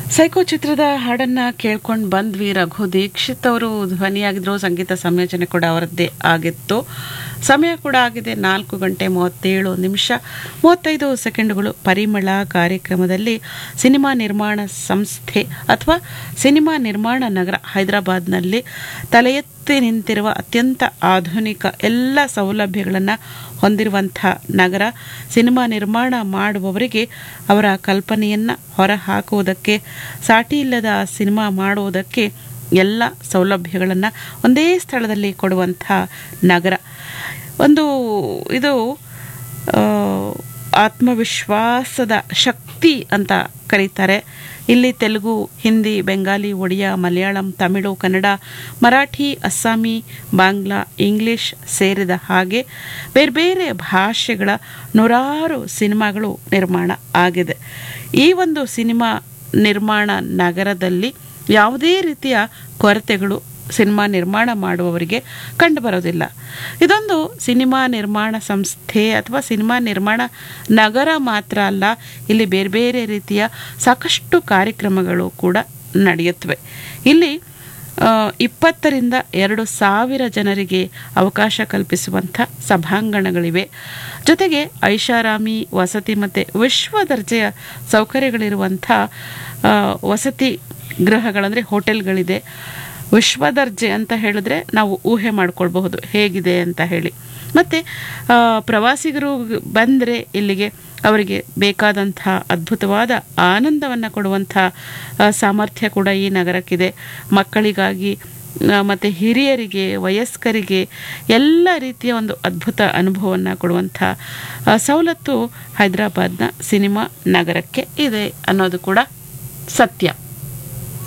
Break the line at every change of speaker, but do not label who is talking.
psycho ಚಿತ್ರದ ಹಾಡನ್ನ ಕೇಳ್ಕೊಂಡು ಬಂದ್ವಿ ರಘು ದೀಕ್ಷಿತ್ ಅವರು ಧ್ವನಿಯಾಗಿದ್ರು ಸಂಗೀತ ಸಂಯೋಜನೆ ಕೂಡ ಅವರದ್ದೇ ಆಗಿತ್ತು ಸಮಯ ಕೂಡ ಆಗಿದೆ ನಾಲ್ಕು ಗಂಟೆ ಮೂವತ್ತೇಳು ನಿಮಿಷ ಮೂವತ್ತೈದು ಸೆಕೆಂಡುಗಳು ಪರಿಮಳ ಕಾರ್ಯಕ್ರಮದಲ್ಲಿ ಸಿನಿಮಾ ನಿರ್ಮಾಣ ಸಂಸ್ಥೆ ಅಥವಾ ಸಿನಿಮಾ ನಿರ್ಮಾಣ ನಗರ ಹೈದರಾಬಾದ್ನಲ್ಲಿ ತಲೆ ಎತ್ತಿ ನಿಂತಿರುವ ಅತ್ಯಂತ ಆಧುನಿಕ ಎಲ್ಲ ಸೌಲಭ್ಯಗಳನ್ನು ಹೊಂದಿರುವಂಥ ನಗರ ಸಿನಿಮಾ ನಿರ್ಮಾಣ ಮಾಡುವವರಿಗೆ ಅವರ ಕಲ್ಪನೆಯನ್ನು ಹೊರಹಾಕುವುದಕ್ಕೆ ಸಾಟಿ ಇಲ್ಲದ ಸಿನಿಮಾ ಮಾಡುವುದಕ್ಕೆ ಎಲ್ಲ ಸೌಲಭ್ಯಗಳನ್ನು ಒಂದೇ ಸ್ಥಳದಲ್ಲಿ ಕೊಡುವಂಥ ನಗರ ಒಂದು ಇದು ಆ, ಆತ್ಮವಿಶ್ವಾಸದ ಶಕ್ತಿ ಅಂತ ಕರೀತಾರೆ ಇಲ್ಲಿ ತೆಲುಗು ಹಿಂದಿ ಬೆಂಗಾಲಿ ಒಡಿಯಾ ಮಲಯಾಳಂ ತಮಿಳು ಕನ್ನಡ ಮರಾಠಿ ಅಸ್ಸಾಮಿ ಬಾಂಗ್ಲಾ ಇಂಗ್ಲಿಷ್ ಸೇರಿದ ಹಾಗೆ ಬೇರೆ ಬೇರೆ ಭಾಷೆಗಳ ನೂರಾರು ಸಿನಿಮಾಗಳು ನಿರ್ಮಾಣ ಆಗಿದೆ ಈ ಒಂದು ಸಿನಿಮಾ ನಿರ್ಮಾಣ ನಗರದಲ್ಲಿ ಯಾವುದೇ ರೀತಿಯ ಕೊರತೆಗಳು ಸಿನಿಮಾ ನಿರ್ಮಾಣ ಮಾಡುವವರಿಗೆ ಕಂಡುಬರೋದಿಲ್ಲ ಇದೊಂದು ಸಿನಿಮಾ ನಿರ್ಮಾಣ ಸಂಸ್ಥೆ ಅಥವಾ ಸಿನಿಮಾ ನಿರ್ಮಾಣ ನಗರ ಮಾತ್ರ ಅಲ್ಲ ಇಲ್ಲಿ ಬೇರೆ ಬೇರೆ ರೀತಿಯ ಸಾಕಷ್ಟು ಕಾರ್ಯಕ್ರಮಗಳು ಕೂಡ ನಡೆಯುತ್ತವೆ ಇಲ್ಲಿ ಆ, ಇಪ್ಪತ್ತರಿಂದ ಎರಡು ಸಾವಿರ ಜನರಿಗೆ ಅವಕಾಶ ಕಲ್ಪಿಸುವಂಥ ಸಭಾಂಗಣಗಳಿವೆ ಜೊತೆಗೆ ಐಷಾರಾಮಿ ವಸತಿ ಮತ್ತು ವಿಶ್ವ ದರ್ಜೆಯ ಸೌಕರ್ಯಗಳಿರುವಂಥ ಆ, ವಸತಿ ಗೃಹಗಳಂದರೆ ಹೋಟೆಲ್ಗಳಿದೆ ವಿಶ್ವ ದರ್ಜೆ ಅಂತ ಹೇಳಿದ್ರೆ ನಾವು ಊಹೆ ಮಾಡ್ಕೊಳ್ಬಹುದು ಹೇಗಿದೆ ಅಂತ ಹೇಳಿ ಮತ್ತು ಪ್ರವಾಸಿಗರು ಬಂದರೆ ಇಲ್ಲಿಗೆ ಅವರಿಗೆ ಬೇಕಾದಂಥ ಅದ್ಭುತವಾದ ಆನಂದವನ್ನು ಕೊಡುವಂಥ ಆ, ಸಾಮರ್ಥ್ಯ ಕೂಡ ಈ ನಗರಕ್ಕಿದೆ ಮಕ್ಕಳಿಗಾಗಿ ಮತ್ತು ಹಿರಿಯರಿಗೆ ವಯಸ್ಕರಿಗೆ ಎಲ್ಲ ರೀತಿಯ ಒಂದು ಅದ್ಭುತ ಅನುಭವವನ್ನು ಕೊಡುವಂಥ ಆ, ಸವಲತ್ತು ಹೈದರಾಬಾದ್ನ ಸಿನಿಮಾ ನಗರಕ್ಕೆ ಇದೆ ಅನ್ನೋದು ಕೂಡ ಸತ್ಯ